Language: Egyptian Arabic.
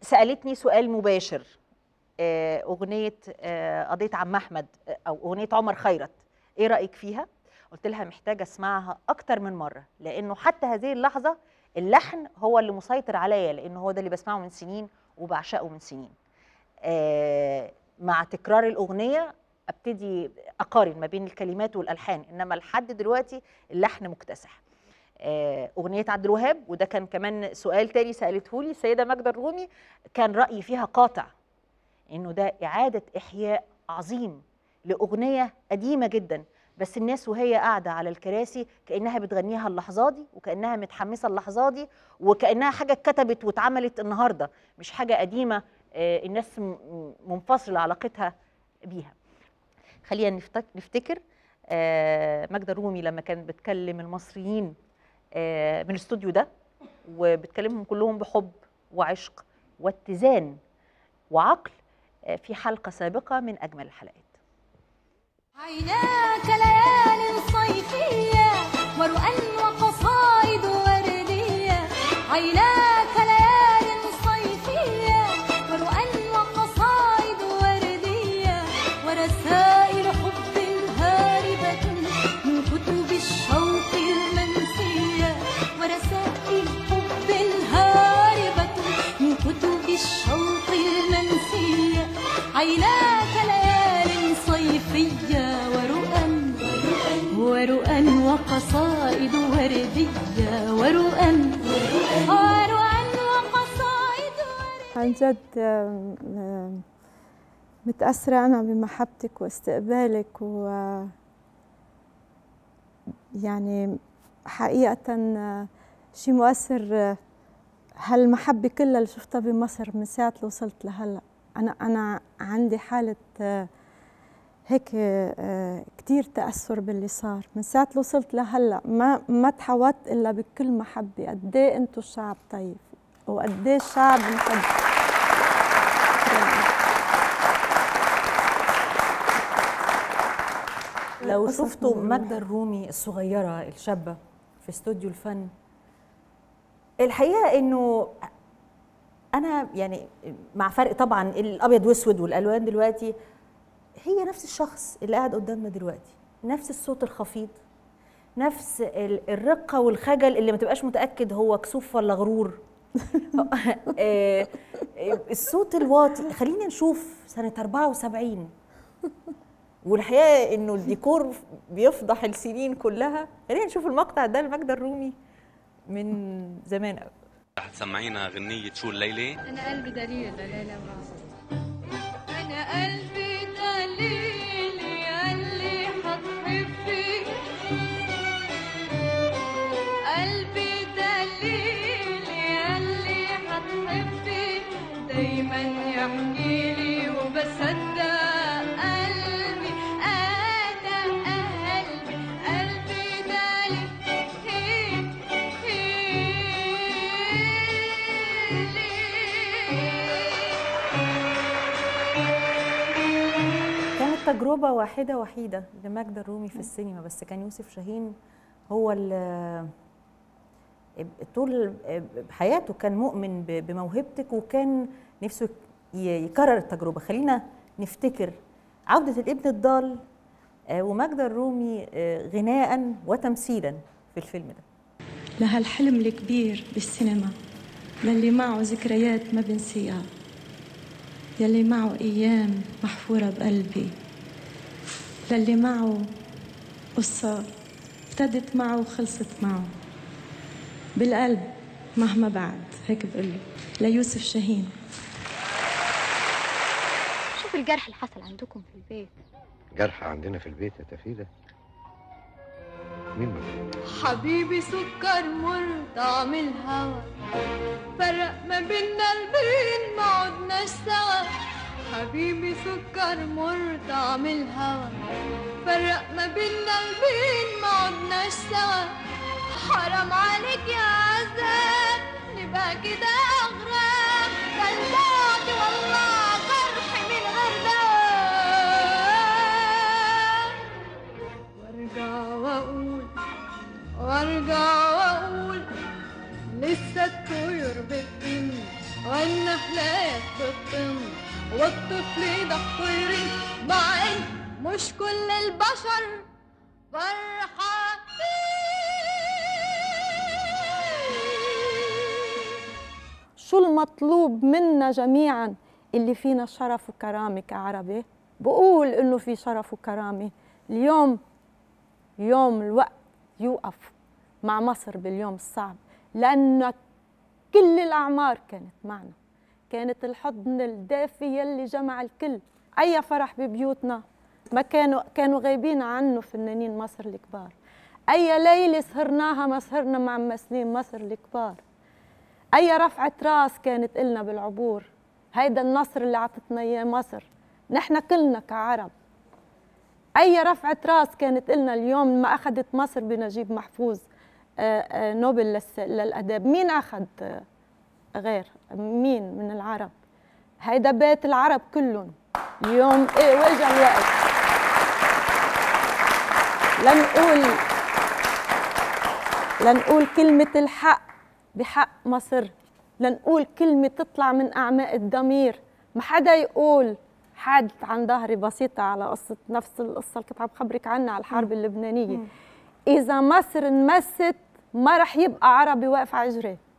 سالتني سؤال مباشر آه، اغنيه آه، قضيه عم احمد آه، او اغنيه عمر خيرت ايه رايك فيها قلت لها محتاجه اسمعها اكتر من مره لانه حتى هذه اللحظه اللحن هو اللي مسيطر عليا لانه هو ده اللي بسمعه من سنين وبعشقه من سنين آه، مع تكرار الاغنيه ابتدي اقارن ما بين الكلمات والالحان انما لحد دلوقتي اللحن مكتسح آه، اغنيه عبد الوهاب وده كان كمان سؤال تاني سالته لي السيده ماجده الرومي كان رايي فيها قاطع انه ده اعاده احياء عظيم لاغنيه قديمه جدا بس الناس وهي قاعده على الكراسي كانها بتغنيها اللحظه دي وكانها متحمسه اللحظه دي وكانها حاجه اتكتبت واتعملت النهارده مش حاجه قديمه آه، الناس م- م- منفصله علاقتها بيها خلينا نفتك- نفتكر آه، ماجدة الرومي لما كانت بتكلم المصريين آه، من الاستوديو ده وبتكلمهم كلهم بحب وعشق واتزان وعقل آه، في حلقة سابقة من أجمل الحلقات عيناك ليال صيفية ورؤى وقصائد وردية عيناك ليال صيفية ورؤى وقصائد وردية ورسائل حب هاربة من كتب الشوق المنسية ورسائل حب هاربة من كتب الشوق المنسية عيناك ليال صيفية ورؤى ورؤى وقصائد وردية ورؤى ورؤى وقصائد وردية عن جد آم، آم، متأثرة أنا بمحبتك واستقبالك و يعني حقيقة آه، شيء مؤثر آه، هالمحبة كلها اللي شفتها بمصر من ساعة اللي وصلت لهلا أنا أنا عندي حالة آه، هيك آه، كتير تأثر باللي صار من ساعة اللي وصلت لهلا ما ما تحوطت إلا بكل محبة قد إيه أنتوا الشعب طيب وقد إيه الشعب محب لو قصص شفتوا مهمة. ماجدة الرومي الصغيرة الشابة في استوديو الفن الحقيقة انه انا يعني مع فرق طبعا الابيض واسود والالوان دلوقتي هي نفس الشخص اللي قاعد قدامنا دلوقتي نفس الصوت الخفيض نفس ال- الرقة والخجل اللي ما تبقاش متأكد هو كسوف ولا غرور آه، آه، الصوت الواطي خلينا نشوف سنة 74 والحقيقه انه الديكور بيفضح السنين كلها خلينا نشوف المقطع ده لماجدة الرومي من زمان قوي رح تسمعينا غنية شو الليلة أنا قلبي دليل ليلى أنا قلبي دليل ياللي هتحبي قلبي دليل ياللي هتحبي دايما يحكي لي وبصدق قلبي أنا قلبي قلبي دليل كانت تجربه واحده وحيده لماجدة الرومي في السينما بس كان يوسف شاهين هو اللي طول حياته كان مؤمن ب- بموهبتك وكان نفسه ي- يكرر التجربه خلينا نفتكر عوده الابن الضال آه، وماجدة الرومي آه، غناء وتمثيلا في الفيلم ده لهالحلم الكبير بالسينما للي معه ذكريات ما بنسيها يلي معه أيام محفورة بقلبي للي معه قصة ابتدت معه وخلصت معه بالقلب مهما بعد هيك بقوله ليوسف شاهين شوف الجرح اللي حصل عندكم في البيت جرح عندنا في البيت يا تفيدة مين مين؟ حبيبي سكر مر طعم الهوى فرق ما بينا البين ما عدناش سوا حبيبي سكر مر طعم الهوى فرق ما بينا البين ما عدناش سوا حرام عليك يا عذاب نبقى كده اغراب دلعت والله جرح من غير دواء وارجع واقول وارجع واقول لسه الطيور بتطير وانا النحلات بتطم والطفل يضحك مع ان مش كل البشر فرحانين شو المطلوب منا جميعا اللي فينا شرف وكرامة كعربي بقول إنه في شرف وكرامة اليوم يوم الوقت يوقف مع مصر باليوم الصعب لأن كل الأعمار كانت معنا كانت الحضن الدافي يلي جمع الكل أي فرح ببيوتنا ما كانوا كانوا غايبين عنه فنانين مصر الكبار أي ليلة سهرناها ما سهرنا مع ممثلين مصر الكبار أي رفعة راس كانت إلنا بالعبور هيدا النصر اللي عطتنا إياه مصر نحن كلنا كعرب أي رفعة راس كانت إلنا اليوم ما أخذت مصر بنجيب محفوظ آه، آه، نوبل للس- للأداب مين أخذ آه، غير مين من العرب هيدا بيت العرب كلهم اليوم إيه وجه الوقت لنقول لنقول كلمة الحق بحق مصر لنقول كلمة تطلع من أعماق الضمير ما حدا يقول حادث عن ظهري بسيطة على قصة نفس القصة اللي كنت عم بخبرك عنها على الحرب اللبنانية إذا مصر انمست ما رح يبقى عربي واقف على جريه